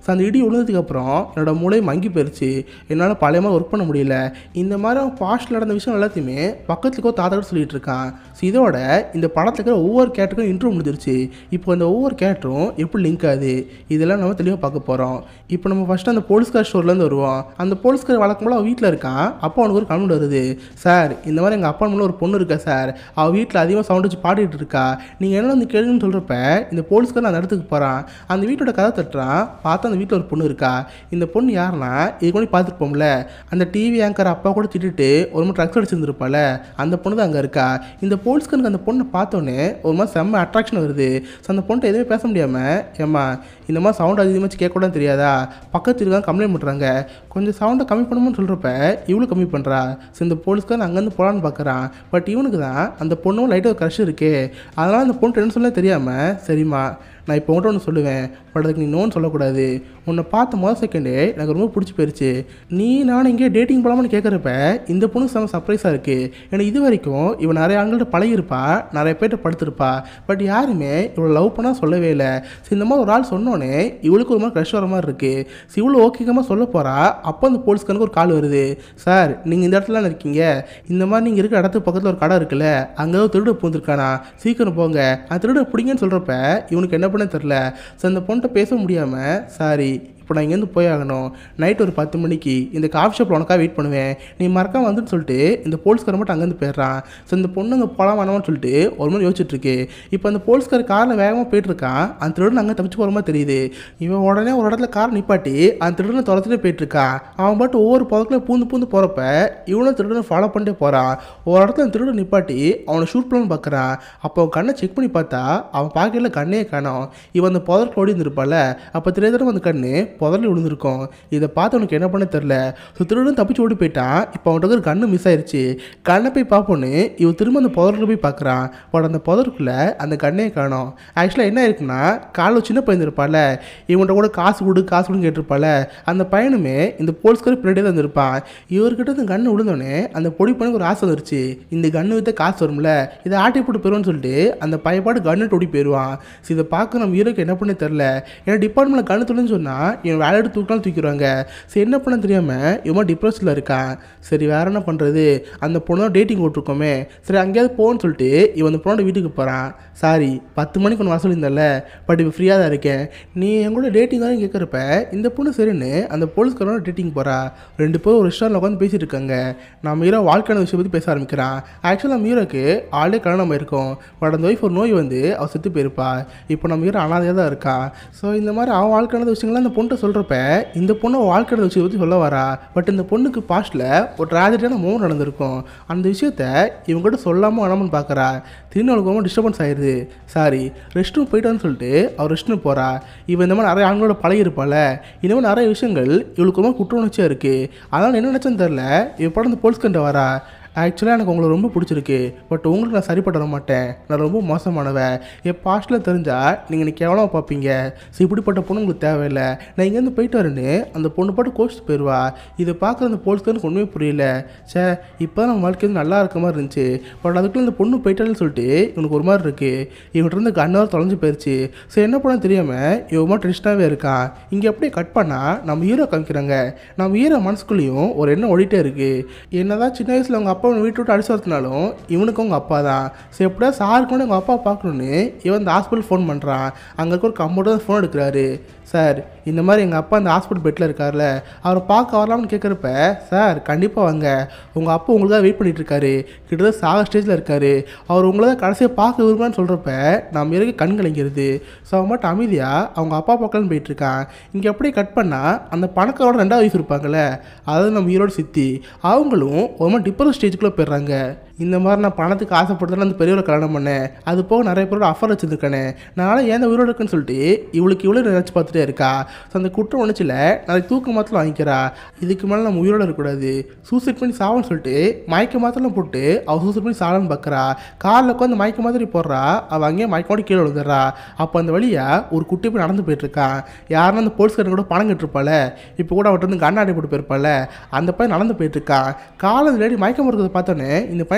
ஸோ அந்த இடி விழுந்ததுக்கு அப்புறம் என்னோட மூளை மங்கி போயிருச்சு என்னால் பழைய மாதிரி ஒர்க் பண்ண முடியல இந்த மாதிரி அவன் பாஸ்ட் நடந்த விஷயம் எல்லாத்தையுமே பக்கத்துக்கு ஒரு தாத்தா சொல்லிட்டு இருக்கான் ஸோ இதோட இந்த படத்துக்கு ஒவ்வொரு கேரக்டருக்கும் இன்ட்ரோ முடிஞ்சிருச்சு இப்போ இந்த ஒவ்வொரு கேரக்டரும் எப்படி லிங்க் ஆகுது இதெல்லாம் நம்ம தெளிவாக பார்க்க போகிறோம் இப்போ நம்ம ஃபஸ்ட்டு அந்த போலீஸ்கார் ஸ்டோர்லேருந்து வருவோம் அந்த போலீஸ்கார் வழக்கம் போல அவன் வீட்டில் இருக்கான் அப்போ அவனுக்கு ஒரு கமெண்ட் வருது சார் இந்த மாதிரி எங்கள் அப்பா மேலே ஒரு பொண்ணு இருக்கா சார் அவள் வீட்டில் அதிகமாக சவுண்ட் வச்சு பாடிட்டு இருக்கா நீங்கள் என்ன வந்து கேளுங்கன்னு சொல்கிறப்ப இந்த போலீஸ்கார் அந்த இடத்துக்கு போகிறான் அந்த வீட்டோட கதை தட்டுறான் பார்த்தா அந்த வீட்டில் ஒரு பொண்ணு இருக்கா இந்த பொண்ணு யாருன்னா இது கூட பார்த்துட்டு போம்ல அந்த டிவி ஆங்கர் அப்பா கூட திட்டிட்டு ஒரு மாதிரி ட்ரக்ஸ் அடிச்சிருந்துருப்பால அந்த பொண்ணு தான் அங்கே இருக்கா இந்த போலீஸ்காருக்கு அந்த பொண்ணை பார்த்தோன்னே ஒரு மாதிரி செம்ம அட்ராக்ஷன் வருது ஸோ அந்த பொண்ணை எதுவுமே பேச முடியாமல் ஏம்மா இந்த மாதிரி சவுண்ட் அதிகமாக வச்சு கேட்கக்கூடாது தெரியாதா பக்கத்து இருக்காங்க கம்ப்ளைண்ட் பண்ணுறாங்க கொஞ்சம் சவுண்டை கம்மி பண்ணணும்னு சொல்கிறப்ப இவளும் கம்மி பண்ணுறா ஸோ இந்த போலீஸ்காரன் அங்கேருந்து போகலான்னு பார்க்குறான் பட் இவனுக்கு தான் அந்த பொண்ணும் லைட்டாக ஒரு க்ரஷ் இருக்கே அதனால் அந்த பொண்ணு என்ன சொல்ல தெரியாமல் சரிம்மா நான் இப்போ உங்கள்கிட்ட ஒன்று சொல்லுவேன் பட் அதுக்கு நீ நோன்னு சொல்லக்கூடாது உன்னை பார்த்த முதல் செகண்டே எனக்கு ரொம்ப பிடிச்சி போயிருச்சு நீ நான் இங்கே டேட்டிங் போகலாமான்னு கேட்குறப்ப இந்த பொண்ணு செம்ம சர்ப்ரைஸாக இருக்குது எனக்கு இது வரைக்கும் இவன் நிறைய ஆண்கள்ட்ட பழகிருப்பா நிறைய பேர்ட்ட படுத்திருப்பா பட் யாருமே இவளை லவ் பண்ணால் சொல்லவே இல்லை சரி இந்த மாதிரி ஒரு ஆள் சொன்னோன்னே இவளுக்கு ஒரு மாதிரி க்ரஷ் வர மாதிரி இருக்குது ஸோ இவ்வளோ ஓகேகமாக சொல்ல போகிறா அப்போ அந்த போலீஸ்காரனுக்கு ஒரு கால் வருது சார் நீங்கள் இந்த இடத்துல இருக்கீங்க இந்த மாதிரி நீங்கள் இருக்கிற இடத்துக்கு பக்கத்தில் ஒரு கடை இருக்குல்ல அங்கே ஒரு திருடு பூந்துருக்கானா சீக்கிரம் போங்க அந்த திருடு பிடிங்கன்னு சொல்கிறப்ப இவனுக்கு என்ன பண்ண தெரில ஸோ அந்த பொண்ணுகிட்ட பேச முடியாமல் சாரி இப்போ நான் இங்கேருந்து போய் ஆகணும் நைட் ஒரு பத்து மணிக்கு இந்த காஃபி ஷாப்பில் உனக்காக வெயிட் பண்ணுவேன் நீ மறக்காம வந்துன்னு சொல்லிட்டு இந்த போலீஸ்காரன் மட்டும் அங்கேருந்து போயிடுறான் ஸோ இந்த பொண்ணுங்க போகலாம் வேணாம்னு சொல்லிட்டு ஒரு மாதிரி யோசிச்சுட்டு இருக்கு இப்போ அந்த போலீஸ்கார காரில் வேகமாக போயிட்டு இருக்கான் அந்த திருடன் அங்கே தப்பிச்சு போகிற மாதிரி தெரியுது இவன் உடனே ஒரு இடத்துல கார் நிப்பாட்டி அந்த திருடனை துரத்துட்டு போயிட்டு இருக்கான் அவன் பாட்டு ஒவ்வொரு புதக்கில் பூந்து பூந்து போகிறப்ப இவனும் திருடனை ஃபாலோ பண்ணிட்டே போகிறான் ஒரு இடத்துல அந்த திருடன் நிப்பாட்டி அவனை ஷூட் பண்ணணும்னு பார்க்குறான் அப்போ அவன் கண்ணை செக் பண்ணி பார்த்தா அவன் பாக்கெட்டில் கண்ணே காணோம் இவன் அந்த புதற்கு ஓடி இருந்திருப்பால அப்போ தெரியாத அந்த கண்ணு புதரில் விழுந்திருக்கும் இதை பார்த்து உனக்கு என்ன பண்ண தெரில ஸோ திருடன் தப்பிச்சு ஓடி போயிட்டான் இப்போ அவன்கிட்ட ஒரு கண்ணு மிஸ் ஆயிருச்சு கண்ணை போய் பார்ப்போன்னு இவன் திரும்ப அந்த புதருக்குள்ள போய் பார்க்குறான் பட் அந்த புதருக்குள்ள அந்த கண்ணே காணோம் ஆக்சுவலாக என்ன இருக்குன்னா காலைல சின்ன பையன் இருப்பால இவன்கிட்ட கூட காசு கொடு காசு கொடுன்னு கேட்டிருப்பால அந்த பையனுமே இந்த போலீஸ்கார் பின்னாடியே தான் இருப்பான் இவர்கிட்ட இந்த கண்ணு விழுந்தோடனே அந்த பொடி பையனுக்கு ஒரு ஆசை வந்துருச்சு இந்த கண்ணு வித்த காசு வரும்ல இதை ஆட்டி போட்டு போயிடுவோம்னு சொல்லிட்டு அந்த பையப்பாடு கண்ணு ஓடி போயிடுவான் ஸோ இதை பார்க்க நம்ம ஹீரோக்கு என்ன பண்ண தெரில ஏன்னா டிபார்ட்மெண்ட்டில் கண்ணு தொழில்னு சொன்னால் இவன் வேலை எடுத்து தூக்கினாலும் தூக்கிடுவாங்க சரி என்ன பண்ண தெரியாமல் இவன் டிப்ரெஷனில் இருக்கான் சரி வேற என்ன பண்ணுறது அந்த பொண்ணு டேட்டிங் ஓட்டிருக்கோமே சரி அங்கேயாவது போன்னு சொல்லிட்டு இவன் அந்த பொண்ணோட வீட்டுக்கு போகிறான் சாரி பத்து மணிக்கு ஒன்று வர சொல்லியிருந்தல பட் இப்போ ஃப்ரீயாக தான் இருக்கேன் நீ என் கூட டேட்டிங் தான் கேட்குறப்ப இந்த பொண்ணு சரின்னு அந்த போலீஸ்காரோட டேட்டிங் போகிறா ரெண்டு பேரும் ஒரு ரெஸ்டாரண்ட்டில் உட்காந்து பேசிட்டு இருக்காங்க நம்ம ஹீரோ வாழ்க்கையான விஷயம் பற்றி பேச ஆரம்பிக்கிறான் ஆக்சுவலாக நம்ம ஹீரோக்கு ஆல்ரெடி கல்யாணம் இருக்கும் பட் அந்த ஒய்ஃப் ஒரு நோய் வந்து அவள் செத்து போயிருப்பா இப்போ நம்ம ஹீரோ அனாதையாக தான் இருக்கா ஸோ இந்த மாதிரி அவன் வாழ்க்கையான விஷயங்கள்லாம் அந்த பொண்ணை சொல்கிறப்ப இந்த பொண்ணு வாழ்க்கையான விஷயத்தை பற்றி சொல்ல வரா பட் இந்த பொண்ணுக்கு பாஸ்ட்டில் ஒரு ட்ராஜடியான மூவ் நடந்திருக்கும் அந்த விஷயத்த இவங்ககிட்ட சொல்லாமல் வேணாமனு பார்க்குறா திடீர்னு அவளுக்கு ரொம்ப டிஸ்டர்பன்ஸ் ஆயிடுது சாரி ரெஸ்ட் ரூம் போயிட்டான்னு சொல்லிட்டு அவள் ரெஸ்ட் ரூம் போகிறா இவன் இந்த மாதிரி நிறைய ஆண்களோட பழகிருப்பாள் இந்த மாதிரி நிறைய விஷயங்கள் இவளுக்கு ரொம்ப குற்ற உணர்ச்சியாக இருக்குது அதனால் என்ன நினச்சேன்னு தெரில இவன் படம் அந்த போலீஸ்கண்ட வரா ஆக்சுவலாக எனக்கு உங்களை ரொம்ப பிடிச்சிருக்கு பட் உங்களுக்கு நான் சரிப்பட வர மாட்டேன் நான் ரொம்ப மோசமானவ என் பாஸ்ட்டில் தெரிஞ்சால் நீங்கள் நீ கேவலமாக பார்ப்பீங்க ஸோ இப்படிப்பட்ட பொண்ணு உங்களுக்கு தேவையில்லை நான் இங்கேருந்து போயிட்டு வரேன்னு அந்த பொண்ணு பாட்டு கோச்சிட்டு போயிடுவா இதை பார்க்குற அந்த போலீஸ்காரனுக்கு ஒன்றுமே புரியல சே இப்போ நம்ம வாழ்க்கை வந்து நல்லா இருக்க மாதிரி இருந்துச்சு பட் அதுக்குள்ளே அந்த பொண்ணு போயிட்டாலும் சொல்லிட்டு இவனுக்கு ஒரு மாதிரி இருக்குது இவன்கிட்ட இருந்து கண்ணார் தொலைஞ்சு போயிடுச்சு ஸோ என்ன பண்ண தெரியாமல் இவன் மாதிரி டென்ஷனாகவே இருக்கான் இங்கே அப்படியே கட் பண்ணால் நம்ம ஹீரோ காமிக்கிறாங்க நம்ம ஹீரோ மனசுக்குள்ளேயும் ஒரு எண்ணம் ஓடிட்டே இருக்குது என்னதான் சின்ன வயசில் அவங்க அப்பா அவனை வீட்டு விட்டு அடிச்சு வரத்துனாலும் இவனுக்கு அவங்க அப்பா தான் ஸோ எப்படியா சாருக்கு வந்து அவங்க அப்பா பார்க்கணுன்னு இவன் இந்த ஹாஸ்பிட்டல் ஃபோன் பண்ணுறான் அங்கே இருக்க ஒரு கம்ப்யூட்டர் ஃபோன் எடுக்கிறாரு சார் இந்த மாதிரி எங்கள் அப்பா அந்த ஹாஸ்பிட்டல் பெட்டில் இருக்கார்ல அவரை பார்க்க வரலாம்னு கேட்குறப்ப சார் கண்டிப்பாக வாங்க உங்கள் அப்பா உங்களுக்காக வெயிட் பண்ணிட்டு இருக்காரு கிட்டத்தட்ட சாக ஸ்டேஜில் இருக்காரு அவர் உங்களை தான் கடைசியாக பார்க்க விரும்புறான்னு சொல்கிறப்ப நம்ம இருக்க கண் கலங்கிறது ஸோ அவன் மட்டும் அமைதியாக அவங்க அப்பா பார்க்கலான்னு போயிட்டு இருக்கான் இங்கே அப்படியே கட் பண்ணால் அந்த பணக்காரோட ரெண்டாவது வயசு இருப்பாங்கல்ல அதாவது நம்ம ஈரோடு சித்தி அவங்களும் ஒரு மாதிரி டிப்பர் ஸ்டேஜுக்குள்ளே போயிடுறாங்க இந்த மாதிரி நான் பணத்துக்கு ஆசைப்படுறதுல அந்த பெரியவரை கல்யாணம் பண்ணேன் அது போக நிறைய பேரோட அஃபர் வச்சுருக்கானே நானும் ஏன் உயிரோடு இருக்குன்னு சொல்லிட்டு இவளுக்கு இவ்வளோ நினச்சி பார்த்துட்டே இருக்கா ஸோ அந்த குற்றம் உணர்ச்சியில் நாளைக்கு தூக்க மாத்திரம் வாங்கிக்கிறா இதுக்கு மேலே நம்ம உயிரோட இருக்கக்கூடாது சூசைட் பண்ணி சாவன்னு சொல்லிட்டு மயக்க மாத்திரம் போட்டு அவள் சூசைட் பண்ணி சாவன்னு பார்க்குறா காரில் உட்காந்து மயக்க மாதிரி போடுறா அவள் அங்கேயே மயக்கோடி கீழே விழுந்துடுறா அப்போ அந்த வழியாக ஒரு குட்டி போய் நடந்து போயிட்டு இருக்கான் யாருன்னா அந்த போலீஸ்காரன் கூட பணம் கட்டிருப்பாள் இப்போ கூட அவட்ட வந்து கண்ணாடி போட்டு போயிருப்பாள் அந்த பையன் நடந்து போயிட்டு இருக்கான் காலை லேடி மயக்கம் இருக்கிறத பார்த்தோன்னே இந்த பையனை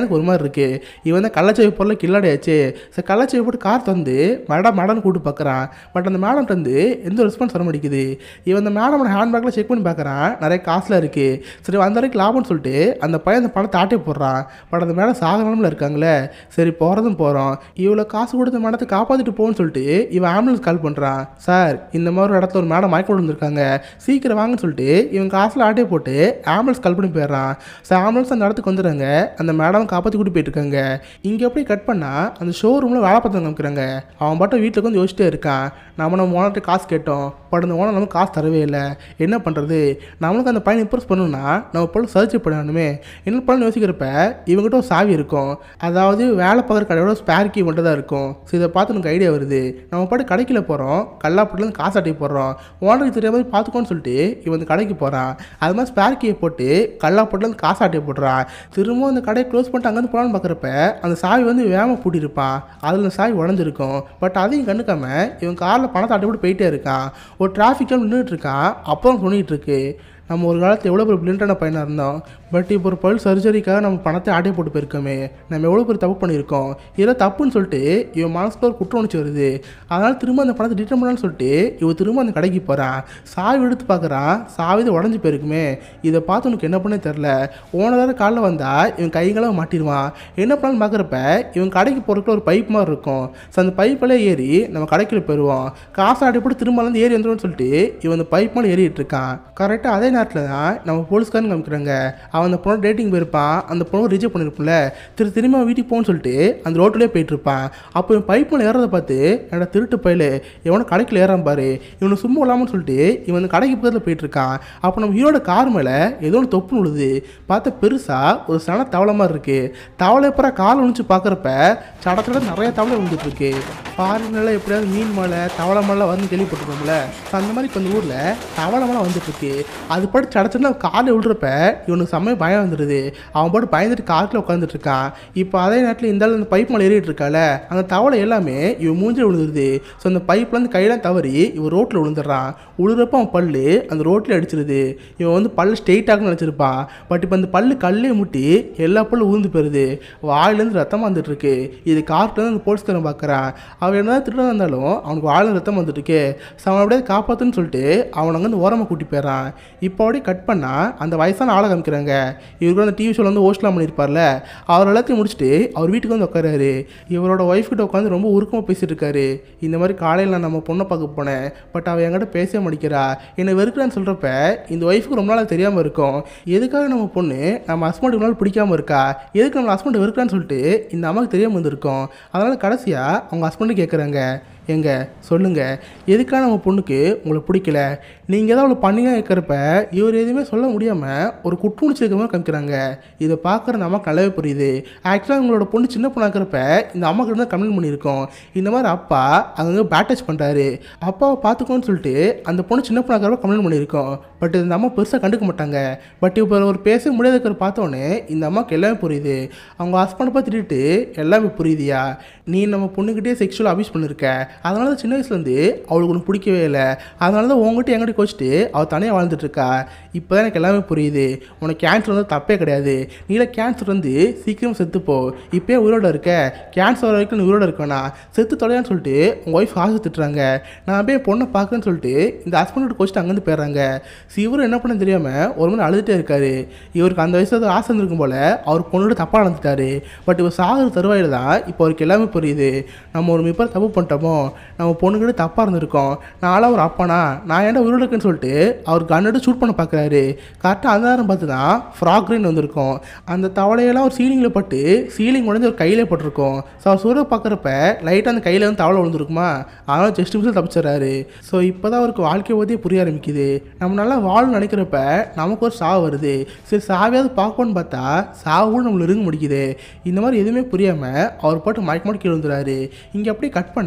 பையனுக்கு ஒரு மாதிரி இருக்கு இவன் தான் கள்ளச்சேவை பொருளை கில்லாடியாச்சு சரி கள்ளச்சேவை போட்டு கார் தந்து மேடம் மேடம் கூப்பிட்டு பார்க்குறான் பட் அந்த மேடம் வந்து எந்த ரெஸ்பான்ஸ் வர மாட்டேங்குது இவன் அந்த மேடமோட ஹேண்ட்பேக்கில் செக் பண்ணி பார்க்குறான் நிறைய காசுலாம் இருக்கு சரி அந்த வரைக்கும் லாபம்னு சொல்லிட்டு அந்த பையன் அந்த பணத்தை ஆட்டே போடுறான் பட் அந்த மேடம் சாகனம்ல இருக்காங்களே சரி போகிறதும் போகிறோம் இவ்வளோ காசு கொடுத்த மேடத்தை காப்பாற்றிட்டு போன்னு சொல்லிட்டு இவன் ஆம்புலன்ஸ் கால் பண்ணுறான் சார் இந்த மாதிரி ஒரு இடத்துல ஒரு மேடம் மயக்கம் விழுந்திருக்காங்க சீக்கிரம் வாங்கன்னு சொல்லிட்டு இவன் காசில் ஆட்டே போட்டு ஆம்புலன்ஸ் கால் பண்ணி போயிடுறான் சார் ஆம்புலன்ஸ் அந்த இடத்துக்கு வந்துடுறாங்க அந்த மேடம் காப்பாற்றி கூட்டி போயிட்டு இருக்காங்க இங்கே எப்படி கட் பண்ணால் அந்த ஷோரூமில் வேலை பார்த்து காமிக்கிறாங்க அவன் பாட்டும் வீட்டுக்கு வந்து யோசிச்சிட்டே இருக்கான் நம்ம நம்ம ஓனர்கிட்ட காசு கேட்டோம் பட் அந்த ஓனர் நமக்கு காசு தரவே இல்லை என்ன பண்ணுறது நம்மளுக்கு அந்த பையனை இம்ப்ரெஸ் பண்ணணும்னா நம்ம போல சர்ச் பண்ணணுமே என்ன பண்ணு யோசிக்கிறப்ப இவங்ககிட்ட ஒரு சாவி இருக்கும் அதாவது வேலை பார்க்குற கடையோட ஸ்பேர் கீ மட்டும் தான் இருக்கும் ஸோ இதை பார்த்து எனக்கு ஐடியா வருது நம்ம பாட்டு கடைக்கில் போகிறோம் கல்லாப்பட்டிலேருந்து காசு அட்டை போடுறோம் ஓனருக்கு தெரியாத மாதிரி பார்த்துக்கோன்னு சொல்லிட்டு இவன் அந்த கடைக்கு போகிறான் அது மாதிரி ஸ்பேர் கீயை போட்டு கல்லாப்பட்டிலேருந்து காசு அட்டை போடுறான் திரும்ப அந்த கடையை க்ளோஸ் பண்ணிட்டு அங்கேருந்து போகலான்னு பார்க்குறப்ப அந்த சாவி வந்து வேகமாக பூட்டியிருப்பான் அதில் அந்த சாவி உடஞ்சிருக்கும் பட் அதையும் கண்டுக்காம இவன் காரில் பணத்தை அட்டை போட்டு போயிட்டே இருக்கான் ஒரு டிராஃபிக் ஜாம் நின்றுட்டு இருக்கான் அப்புறம் சொல்லிட்டு இருக்கு நம்ம ஒரு காலத்தில் எவ்வளோ பெரிய பிரிண்டான பையனாக இருந்தோம் பட் இப்போ ஒரு பல் சர்ஜரிக்காக நம்ம பணத்தை ஆட்டை போட்டு போயிருக்கோமே நம்ம எவ்வளோ பெரிய தப்பு பண்ணியிருக்கோம் இதெல்லாம் தப்புன்னு சொல்லிட்டு இவன் மனசுல ஒரு குற்ற உணர்ச்சி வருது அதனால் திரும்ப அந்த பணத்தை ரிட்டர்ன் பண்ணலான்னு சொல்லிட்டு இவன் திரும்ப அந்த கடைக்கு போகிறான் சாவி எடுத்து பார்க்குறான் சாவி இது உடஞ்சி போயிருக்குமே இதை பார்த்து உனக்கு என்ன பண்ணே தெரில ஓனராக காலைல வந்தால் இவன் கைங்களாக மாட்டிடுவான் என்ன பண்ணலான்னு பார்க்குறப்ப இவன் கடைக்கு போகிறதுக்கு ஒரு பைப் மாதிரி இருக்கும் ஸோ அந்த பைப்பில் ஏறி நம்ம கடைக்குள்ள போயிடுவோம் காசு ஆட்டி போட்டு திரும்ப வந்து ஏறி வந்துடும் சொல்லிட்டு இவன் அந்த பைப் மேலே ஏறிட்டு இருக்கான் கரெக்டாக அதே நேரத்தில் தான் நம்ம போலீஸ்காரன் காமிக்கிறாங்க அவன் அந்த பொண்ணு டேட்டிங் போயிருப்பான் அந்த பொண்ணு ரிஜெக்ட் பண்ணியிருப்போம்ல திரு திரும்ப அவன் வீட்டுக்கு போகணும்னு சொல்லிட்டு அந்த ரோட்லேயே போயிட்டு இருப்பான் அப்போ இவன் பைப் மேலே ஏறதை பார்த்து என்னோட திருட்டு பயில இவனை கடைக்குள்ள ஏறான் பாரு இவனை சும்மா இல்லாமல் சொல்லிட்டு இவன் அந்த கடைக்கு பக்கத்தில் போயிட்டு இருக்கான் அப்போ நம்ம ஹீரோட கார் மேலே ஏதோ ஒன்று தொப்பு விழுது பார்த்தா பெருசாக ஒரு சன தவளை மாதிரி இருக்கு தவளை அப்புறம் கால் ஒழிச்சு பார்க்குறப்ப சடத்தோட நிறைய தவளை விழுந்துட்டு இருக்கு ஃபாரின்ல எப்படியாவது மீன் மலை தவளை மலை வந்து கேள்விப்பட்டிருக்கோம்ல ஸோ அந்த மாதிரி இப்போ இந்த ஊரில் தவளை மலை வந்துட்டு இருக்கு அது பாட்டு சடச்சுன்னு காலை விழுறப்ப இவனுக்கு செம்மையாக பயம் வந்துடுது அவன் பாட்டு பயந்துட்டு காட்டில் உட்காந்துட்டு இருக்கான் இப்போ அதே நேரத்தில் இந்த ஆளு அந்த பைப் மேலே ஏறிட்டு இருக்கால அந்த தவளை எல்லாமே இவன் மூஞ்சில் விழுந்துருது ஸோ அந்த பைப்லேருந்து கையெல்லாம் தவறி இவன் ரோட்டில் விழுந்துடுறான் விழுறப்ப அவன் பல்லு அந்த ரோட்டில் அடிச்சிருது இவன் வந்து பல்லு ஸ்ட்ரெயிட்டாக நினச்சிருப்பான் பட் இப்போ அந்த பல்லு கல்லே முட்டி எல்லா பல்லும் உழுந்து போயிருது வாயிலேருந்து ரத்தமாக வந்துட்டு இருக்கு இது கார்ட்லேருந்து அந்த போலீஸ்காரன் பார்க்குறான் அவன் என்ன திருடன் இருந்தாலும் அவனுக்கு வாயில ரத்தம் வந்துட்டு இருக்கு ஸோ அவன் அப்படியே காப்பாற்றுன்னு சொல்லிட்டு அவனை அங்கேருந்து ஓரமாக கூட்டி போயிடறான் இப்போ அப்படியே கட் பண்ணால் அந்த வயசான ஆளை காமிக்கிறாங்க இவருக்கு அந்த டிவி ஷோவில் வந்து ஹோஸ்ட்லாம் பண்ணியிருப்பார்ல அவர் எல்லாத்தையும் முடிச்சுட்டு அவர் வீட்டுக்கு வந்து உட்காராரு இவரோட ஒய்ஃப் கிட்ட உட்காந்து ரொம்ப உருக்கமாக பேசிட்டு இருக்காரு இந்த மாதிரி காலையில் நான் நம்ம பொண்ணை பார்க்க போனேன் பட் அவள் என்கிட்ட பேசவே மாட்டேங்கிறா என்னை வெறுக்கிறான்னு சொல்கிறப்ப இந்த ஒய்ஃபுக்கு ரொம்ப நாள் தெரியாமல் இருக்கும் எதுக்காக நம்ம பொண்ணு நம்ம ஹஸ்பண்டுக்கு நாள் பிடிக்காம இருக்கா எதுக்கு நம்ம ஹஸ்பண்ட் வெறுக்கிறான்னு சொல்லிட்டு இந்த அம்மாவுக்கு தெரியாமல் வந்திருக்கோம் அதனால் கடைசியாக அவங்க ஹஸ்பண்டு கேட்குறாங்க எங்க சொல்லுங்க எதுக்காக நம்ம பொண்ணுக்கு உங்களை பிடிக்கல நீங்கள் ஏதாவது அவளை பண்ணிங்க இருக்கிறப்ப இவர் எதுவுமே சொல்ல முடியாமல் ஒரு குற்றுணர்ச்சி இருக்க மாதிரி காமிக்கிறாங்க இதை பார்க்குற நம்ம நல்லாவே புரியுது ஆக்சுவலாக உங்களோட பொண்ணு சின்ன பொண்ணாக இருக்கிறப்ப இந்த அம்மா கிட்ட தான் கம்ப்ளைண்ட் பண்ணியிருக்கோம் இந்த மாதிரி அப்பா அங்கங்கே பேட்டச் பண்ணுறாரு அப்பாவை பார்த்துக்கோன்னு சொல்லிட்டு அந்த பொண்ணு சின்ன பொண்ணாக இருக்கிறப்ப கம்ப்ளைண்ட் பண்ணியிருக்கோம் பட் இந்த அம்மா பெருசாக கண்டுக்க மாட்டாங்க பட் இப்போ ஒரு பேச முடியாத இருக்கிற பார்த்தோன்னே இந்த அம்மாவுக்கு எல்லாமே புரியுது அவங்க ஹஸ்பண்டை பார்த்து திட்டிட்டு எல்லாமே புரியுதியா நீ நம்ம பொண்ணுக்கிட்டே செக்ஷுவல் அபியூஸ் பண்ணியிருக்க அதனால தான் சின்ன வயசுலேருந்து அவளுக்கு ஒன்று பிடிக்கவே இல்லை அதனால தான் உங்ககிட்ட எங்கிட்ட கோச்சிட்டு அவள் தனியாக வாழ்ந்துட்டு இருக்கா இப்போ தான் எனக்கு எல்லாமே புரியுது உனக்கு கேன்சர் வந்து தப்பே கிடையாது நீல கேன்சர் வந்து சீக்கிரம் செத்துப்போ இப்போயே உயிரோட இருக்க கேன்சர் வர வரைக்கும் நீ உயிரோட இருக்கணா செத்து தொலையான்னு சொல்லிட்டு உங்கள் ஒய்ஃப் ஆசை திட்டுறாங்க நான் போய் என் பொண்ணை பார்க்குறேன்னு சொல்லிட்டு இந்த ஹஸ்பண்டோட கோச்சிட்டு அங்கேருந்து போயிடுறாங்க ஸோ இவரும் என்ன பண்ண தெரியாமல் ஒரு மணி அழுதுகிட்டே இருக்காரு இவருக்கு அந்த வயசுல ஆசை இருந்திருக்கும் போல அவர் பொண்ணோட தப்பாக நடந்துட்டாரு பட் இவர் சாகுற தருவாயில் தான் இப்போ அவருக்கு எல்லாமே புரியுது நம்ம ஒரு மிப்பர் தப்பு பண்ணிட்டோமோ நம்ம பொண்ணுக்கிட்ட தப்பாக இருந்திருக்கோம் நான்லாம் ஒரு அப்பனா நான் ஏன்டா உயிரோட இருக்கேன்னு சொல்லிட்டு அவர் கண்ணெடு ஷூட் பண்ண பார்க்குறாரு கரெக்டாக அந்த நேரம் பார்த்து தான் ஃப்ராக் ரெயின் வந்திருக்கும் அந்த தவளையெல்லாம் ஒரு சீலிங்கில் பட்டு சீலிங் உடஞ்சி ஒரு கையிலே பட்டிருக்கும் ஸோ அவர் சூரிய பார்க்குறப்ப லைட்டாக அந்த கையில் வந்து தவளை விழுந்திருக்குமா அதனால ஜஸ்ட் மிஸ்ஸில் தப்பிச்சிடறாரு ஸோ இப்போ தான் அவருக்கு வாழ்க்கை பற்றியே புரிய ஆரம்பிக்குது நம்ம நல்லா வாழணும்னு நினைக்கிறப்ப நமக்கு ஒரு சாவு வருது சரி சாவியாவது பார்க்கணும்னு பார்த்தா சாவு கூட நம்மளை இருங்க முடிக்குது இந்த மாதிரி எதுவுமே புரியாமல் அவர் பாட்டு மயக்க மாட்டு கீழே வந்துடுறாரு இங்கே அப்படியே கட் பண்ணால் அந்த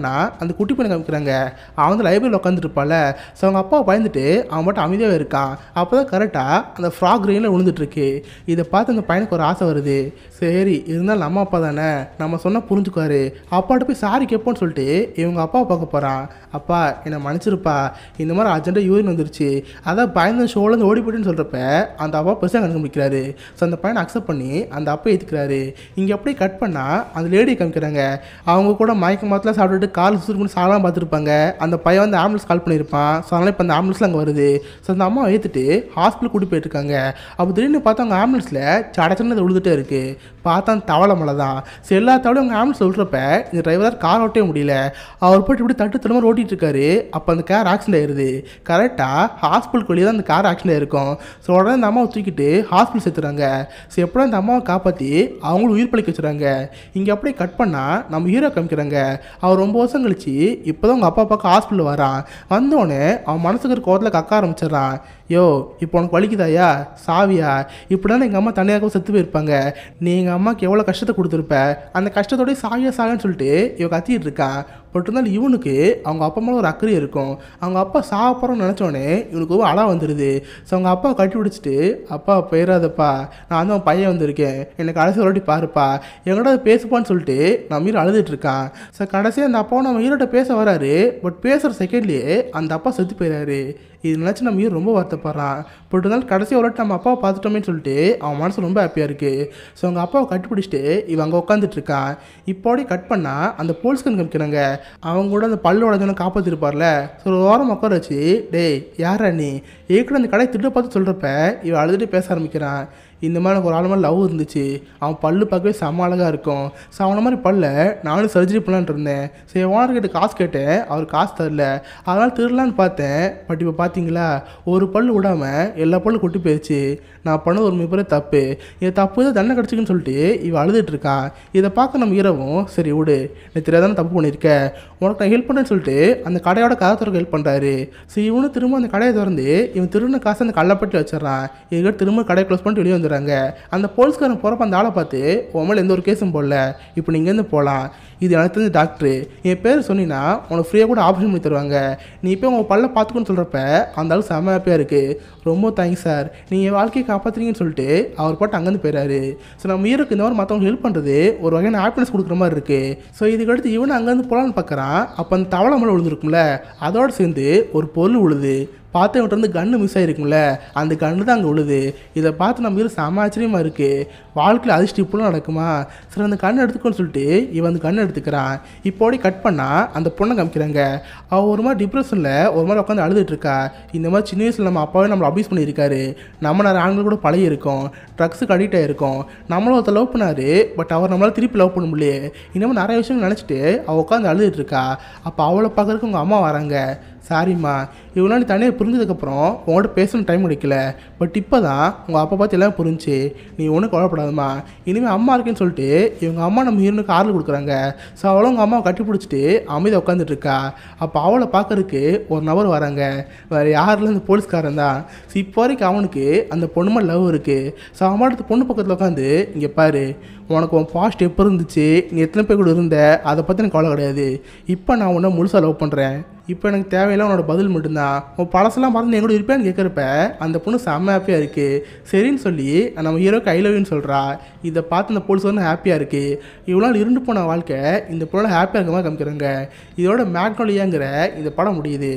அந்த குட்டி பையனை காமிக்கிறாங்க அவன் வந்து லைப்ரரியில் உட்காந்துருப்பால ஸோ அவங்க அப்பா பயந்துட்டு அவன் மட்டும் அமைதியாகவே இருக்கான் அப்போ தான் கரெக்டாக அந்த ஃப்ராக் ரெயினில் விழுந்துட்டுருக்கு இதை பார்த்து அந்த பையனுக்கு ஒரு ஆசை வருது சரி இருந்தாலும் நம்ம அப்பா தானே நம்ம சொன்னால் புரிஞ்சுக்குவாரு அப்பாட்ட போய் சாரி கேட்போன்னு சொல்லிட்டு இவங்க அப்பாவை பார்க்க போகிறான் அப்பா என்னை மன்னிச்சிருப்பா இந்த மாதிரி அர்ஜென்ட்டாக யூரின் வந்துருச்சு அதான் பயந்த ஷோலேருந்து ஓடி போயிட்டுன்னு சொல்கிறப்ப அந்த அப்பா பெருசாக கண்டுபிடிக்கிறாரு ஸோ அந்த பையனை அக்செப்ட் பண்ணி அந்த அப்பா ஏற்றுக்கிறாரு இங்கே அப்படியே கட் பண்ணால் அந்த லேடியை காமிக்கிறாங்க அவங்க கூட மயக்க மாத்திரம் சாப்பிட்டுட்டு கால் சுருக்குன்னு சாலாம் பார்த்துருப்பாங்க அந்த பையன் வந்து ஆம்புலன்ஸ் கால் பண்ணியிருப்பான் ஸோ அதனால் இப்போ அந்த ஆம்புலன்ஸில் அங்கே வருது ஸோ அந்த அம்மா ஏற்றுட்டு ஹாஸ்பிட்டல் கூட்டி போயிட்டுருக்காங்க அப்போ திடீர்னு பார்த்தா அவங்க ஆம்புலன்ஸில் சடச்சுன்னு விழுந்துட்டே இருக்குது பார்த்தா அந்த தவளை மலை தான் ஸோ எல்லா தவளையும் அவங்க ஆம்புலன்ஸ் விழுறப்ப இந்த டிரைவர் கார் ஓட்டவே முடியல அவர் போயிட்டு இப்படி தட்டு தடுமாறு ஓட்டிட்டு இருக்காரு அப்போ அந்த கார் ஆக்சிடென்ட் ஆயிருது கரெக்டாக ஹாஸ்பிட்டலுக்கு வெளியே தான் அந்த கார் ஆக்சிடென்ட் ஆயிருக்கும் ஸோ உடனே அந்த அம்மாவை தூக்கிட்டு ஹாஸ்பிட்டல் சேர்த்துறாங்க ஸோ எப்படியும் அந்த அம்மாவை காப்பாற்றி அவங்களும் உயிர் பழிக்க வச்சுறாங்க இங்கே அப்படியே கட் பண்ணால் நம்ம ஹீரோ காமிக்கிறாங்க அவர் ரொம்ப வருஷம் கழிச்சு இப்போ தான் உங்கள் அப்பா பார்க்க ஹாஸ்பிட்டல் வரான் வந்தோடனே அவன் மனசுக்கு இருக்க கோவத்தில் கக்க ஆரம்பிச்சிடுறான் யோ இப்போ உனக்கு வலிக்குதாயா சாவியா இப்படிதான் எங்கள் அம்மா தனியாக செத்து போயிருப்பாங்க நீ எங்கள் அம்மாவுக்கு எவ்வளோ கஷ்டத்தை கொடுத்துருப்ப அந்த கஷ்டத்தோடய சாவியா சாகன்னு சொல்லிட்டு இவன் கத்திட்டு இருக்கான் பட் இருந்தாலும் இவனுக்கு அவங்க அப்பா மேலே ஒரு அக்கறை இருக்கும் அவங்க அப்பா சாக போகிறோம்னு நினச்சோடனே இவனுக்கு ஒரு அழ வந்துடுது ஸோ அவங்க அப்பா கட்டி பிடிச்சிட்டு அப்பா போயிடாதப்பா நான் வந்து அவன் பையன் வந்திருக்கேன் எனக்கு கடைசி ஒரு வாட்டி பாருப்பா எங்கடா பேசுப்பான்னு சொல்லிட்டு நான் மீறி அழுதுட்டு இருக்கான் ஸோ கடைசியாக அந்த அப்பாவும் நம்ம ஈரோட்ட பேச வராரு பட் பேசுகிற செகண்ட்லேயே அந்த அப்பா செத்து போயிடாரு இது நினச்சி நம்ம ஈரோ ரொம்ப வருத்தப்படுறான் பட் இருந்தாலும் கடைசி ஒரு வாட்டி நம்ம அப்பாவை பார்த்துட்டோமேன்னு சொல்லிட்டு அவன் மனசு ரொம்ப ஹாப்பியாக இருக்குது ஸோ அவங்க அப்பாவை கட்டுப்பிடிச்சிட்டு இவன் அங்கே உட்காந்துட்டு இருக்கான் இப்போடி கட் பண்ணால் அந்த போலீஸ்கன் காமிக்கிறாங்க அவங்க கூட அந்த பல்லு உடஞ்சவனை காப்பாற்றிருப்பார்ல ஸோ ஒரு ஓரம் உட்கார வச்சு டேய் யாரா நீ ஏற்கனவே அந்த கடையை திட்ட பார்த்து சொல்கிறப்ப இவன் அழுதுட்டு பேச ஆரம்பிக்கிறான் இந்த மாதிரி எனக்கு ஒரு ஆள் மேலே லவ் இருந்துச்சு அவன் பல்லு பார்க்கவே செம்ம அழகாக இருக்கும் ஸோ அவனை மாதிரி பல்ல நானும் சர்ஜரி பண்ணலான்ட்டு இருந்தேன் சரி ஓனர் கிட்ட காசு கேட்டேன் அவர் காசு தரல அதனால் திருடலான்னு பார்த்தேன் பட் இப்போ பார்த்தீங்களா ஒரு பல்லு விடாமல் எல்லா பல்லும் கொட்டி போயிடுச்சு நான் பண்ணது ஒரு மிகப்பெரிய தப்பு இது தப்பு தான் தண்டனை கிடச்சிக்குன்னு சொல்லிட்டு இவன் அழுதுட்டு இருக்கான் இதை பார்க்க நம்ம இரவும் சரி விடு நீ தெரியாதானே தப்பு பண்ணியிருக்க உனக்கு நான் ஹெல்ப் பண்ணுறேன்னு சொல்லிட்டு அந்த கடையோட கதை திறக்க ஹெல்ப் பண்ணுறாரு ஸோ இவனும் திரும்ப அந்த கடையை திறந்து இவன் திருடின காசை அந்த கள்ளப்பட்டி வச்சிடறான் இதுக்கிட்ட திரும்ப கடையை க்ளோஸ் பண்ணிட்டு வெளியே வந்துடுறாங்க அந்த போலீஸ்காரன் போகிறப்ப அந்த ஆளை பார்த்து உன் மேலே எந்த ஒரு கேஸும் போடல இப்போ நீ இங்கேருந்து போகலாம் இது எனக்கு தெரிஞ்ச டாக்டரு என் பேர் சொன்னீங்கன்னா உனக்கு ஃப்ரீயாக கூட ஆப்ரேஷன் பண்ணி தருவாங்க நீ இப்போ உங்கள் பல்ல பார்த்துக்கணும்னு சொல்கிறப்ப அந்த ஆள் செம்ம ஹாப்பியாக இருக்குது ரொம்ப தேங்க்ஸ் சார் நீங்கள் என் வாழ்க்கையை காப்பாற்றுறீங்கன்னு சொல்லிட்டு அவர் பாட்டு அங்கேருந்து போயிறாரு ஸோ நம்ம ஹீரோக்கு இந்த மாதிரி மற்றவங்க ஹெல்ப் பண்ணுறது ஒரு வகையான ஹாப்பினஸ் கொடுக்குற மாதிரி இருக்குது ஸோ இதுக்கடுத்து இவனை அங்கேருந்து போகலான்னு பார்க்குறான் அப்போ அந்த தவளை மேலே விழுந்துருக்கும்ல அதோடு சேர்ந்து ஒரு பொருள் விழுது பார்த்தவன்ட்டு வந்து கன்று மிஸ் ஆகிருக்கும்ல அந்த கன்று தான் அங்கே விழுது இதை பார்த்து நம்ம ஹீரோ செம்ம ஆச்சரியமாக இருக்குது வாழ்க்கையில் அதிர்ஷ்டம் இப்படிலாம் நடக்குமா சரி அந்த கண்ணை எடுத்துக்கோன்னு சொல்லிட்டு இவன் அந்த கண்ணை எடுத்துக்கிறான் இப்போடி கட் பண்ணால் அந்த பொண்ணை காமிக்கிறாங்க அவள் ஒரு மாதிரி டிப்ரெஷனில் ஒரு மாதிரி உட்காந்து அழுதுட்டு இருக்கா இந்த மாதிரி சின்ன வயசில் நம்ம அப்பாவே நம்மளை அபியூஸ் பண்ணியிருக்காரு நம்ம நிறைய ஆண்கள் கூட பழகி இருக்கோம் ட்ரக்ஸுக்கு அடிக்ட் ஆகிருக்கோம் நம்மளும் ஒருத்தர் லவ் பண்ணாரு பட் அவர் நம்மளால் திருப்பி லவ் பண்ண முடியல இந்த மாதிரி நிறைய விஷயம் நினச்சிட்டு அவள் உட்காந்து அழுதுட்டு இருக்கா அப்போ அவளை பார்க்கறதுக்கு உங்கள் அம்மா வராங்க சாரிம்மா இவ்வளோ நாள் தனியாக புரிஞ்சதுக்கப்புறம் உங்கள்கிட்ட பேசணும் டைம் கிடைக்கல பட் இப்போ தான் உங்கள் அப்பா பார்த்து எல்லாம் புரிஞ்சு நீ ஒன்றும் கவலைப்படாதம்மா இனிமேல் அம்மா இருக்கேன்னு சொல்லிட்டு இவங்க அம்மா நம்ம ஹீரோனுக்கு ஆறுதல் கொடுக்குறாங்க ஸோ அவளும் உங்கள் அம்மாவை கட்டி பிடிச்சிட்டு அமைதியாக உட்காந்துட்டு இருக்கா அப்போ அவளை பார்க்கறதுக்கு ஒரு நபர் வராங்க வேறு யாரில் இந்த போலீஸ்காரன் தான் ஸோ இப்போ வரைக்கும் அவனுக்கு அந்த பொண்ணு மேலே லவ் இருக்குது ஸோ அவன் அடுத்த பொண்ணு பக்கத்தில் உட்காந்து இங்கே பாரு உனக்கு உன் பாஸ்ட் எப்போ இருந்துச்சு நீ எத்தனை பேர் கூட இருந்த அதை பற்றி எனக்கு கவலை கிடையாது இப்போ நான் உன்னை முழுசாக லவ் பண்ணுறேன் இப்போ எனக்கு தேவையில்ல உன்னோட பதில் மட்டும்தான் உன் பழசெல்லாம் மறந்து என் கூட இருப்பேன்னு கேட்குறப்ப அந்த பொண்ணு செம்ம ஹாப்பியாக இருக்குது சரின்னு சொல்லி நம்ம ஹீரோக்கு ஐ லவ்னு சொல்கிறா இதை பார்த்து அந்த போலீஸ் வந்து ஹாப்பியாக இருக்குது இவ்வளோ நாள் இருந்து போன வாழ்க்கை இந்த பொண்ணோட ஹாப்பியாக இருக்க மாதிரி காமிக்கிறாங்க இதோட மேக்னோலியாங்கிற இந்த படம் முடியுது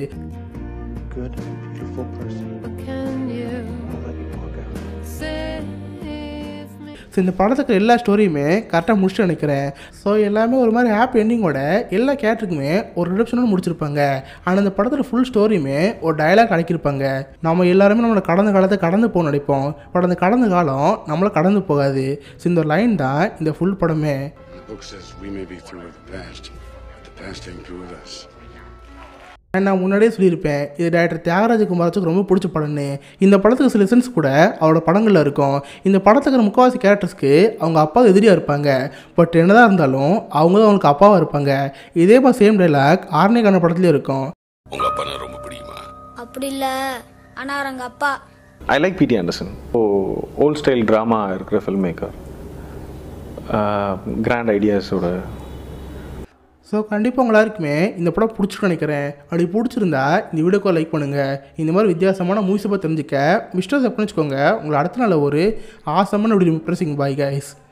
good, beautiful person. Can you I'll let you walk out. save me? So இந்த படத்துக்கு எல்லா ஸ்டோரியுமே கரெக்டாக முடிச்சுட்டு நினைக்கிறேன் ஸோ எல்லாமே ஒரு மாதிரி ஹாப்பி எண்டிங்கோட எல்லா கேரக்டருக்குமே ஒரு ரிடப்ஷனோட முடிச்சிருப்பாங்க ஆனால் இந்த படத்தில் ஃபுல் ஸ்டோரியுமே ஒரு டயலாக் அடக்கியிருப்பாங்க நம்ம எல்லாருமே நம்மளோட கடந்த காலத்தை கடந்து போக நினைப்போம் பட் அந்த கடந்த காலம் நம்மளை கடந்து போகாது ஸோ இந்த லைன் தான் இந்த ஃபுல் படமே The book says we may be through with the past, but the past ain't through with us. நான் முன்னாடியே சொல்லியிருப்பேன் இது டேரக்டர் தியாகராஜ குமாரத்துக்கு ரொம்ப பிடிச்ச படம்னு இந்த படத்துக்கு சில சென்ஸ் கூட அவரோட படங்களில் இருக்கும் இந்த படத்துக்கு இருக்கிற முக்கால்வாசி கேரக்டர்ஸ்க்கு அவங்க அப்பா எதிரியாக இருப்பாங்க பட் என்னதான் இருந்தாலும் அவங்க தான் அவங்களுக்கு அப்பாவாக இருப்பாங்க இதே மாதிரி சேம் டைலாக் ஆர்னிகான படத்துலேயும் இருக்கும் உங்க அப்பா நான் ரொம்ப பிடிக்குமா அப்படி இல்லை ஆனால் அவர் எங்கள் அப்பா I like PT Anderson oh old style drama இருக்கிற ஃபில்ம் மேக்கர் கிராண்ட் ஐடியாஸோட ஸோ கண்டிப்பாக உங்க எல்லாருக்குமே இந்த படம் பிடிச்சிருக்கும் நினைக்கிறேன் அப்படி பிடிச்சிருந்தா இந்த வீடியோக்கு லைக் பண்ணுங்கள் இந்த மாதிரி வித்தியாசமான மூவிஸை பற்றி தெரிஞ்சுக்க மிஸ்டர் சப்னு வச்சுக்கோங்க உங்களை அடுத்த நாள் ஒரு ஆசமான வீடியோ ப்ரெஸிங் பாய் கைஸ்